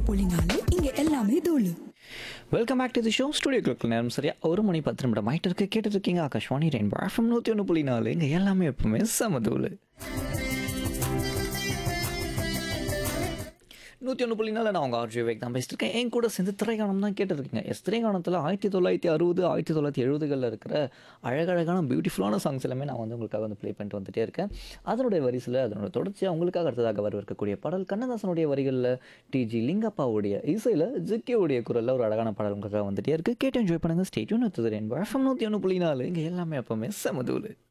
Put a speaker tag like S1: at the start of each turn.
S1: புள்ளி நாலு இங்க எல்லாமே தூளு
S2: welcome back to the show studio club நேரம் சரியா ஒரு மணி பத்து நிமிடம் ஆயிட்டு இருக்கு கேட்டுட்டு இருக்கீங்க ஆகாஷ்வாணி ரெயின்போ எஃப்எம் நூற்றி ஒன்று புள்ளி நாலு இங்கே எல்லாமே எப்பவுமே சமதூள் நூற்றி ஒன்று புள்ளி நாலு நான் உங்கள் ஆர்ஜி வேக் தான் பேசிட்டு இருக்கேன் என் கூட சேர்ந்து திரைக்கானம் தான் கேட்டுருக்கீங்க எஸ் திரைக்கானத்தில் ஆயிரத்தி தொள்ளாயிரத்தி அறுபது ஆயிரத்தி தொள்ளாயிரத்தி எழுபதுகளில் இருக்கிற அழகழகான பியூட்டிஃபுல்லான சாங்ஸ் எல்லாமே நான் வந்து உங்களுக்காக வந்து ப்ளே பண்ணிட்டு வந்துட்டே இருக்கேன் அதனுடைய வரிசையில் அதனோட தொடர்ச்சியாக உங்களுக்காக அடுத்ததாக வரவிருக்கக்கூடிய பாடல் கண்ணதாசனுடைய வரிகளில் டிஜி லிங்கப்பாவுடைய இசையில் ஜிக்கியோடைய குரலில் ஒரு அழகான பாடல் உங்களுக்காக வந்துட்டே இருக்குது கேட்டு என்ஜாய் பண்ணுங்கள் ஸ்டேட்யூன் எஃப்எம் நூற்றி ஒன்று புள்ளி நாலு இங்கே எல்லாமே எப்பவுமே சமதூள்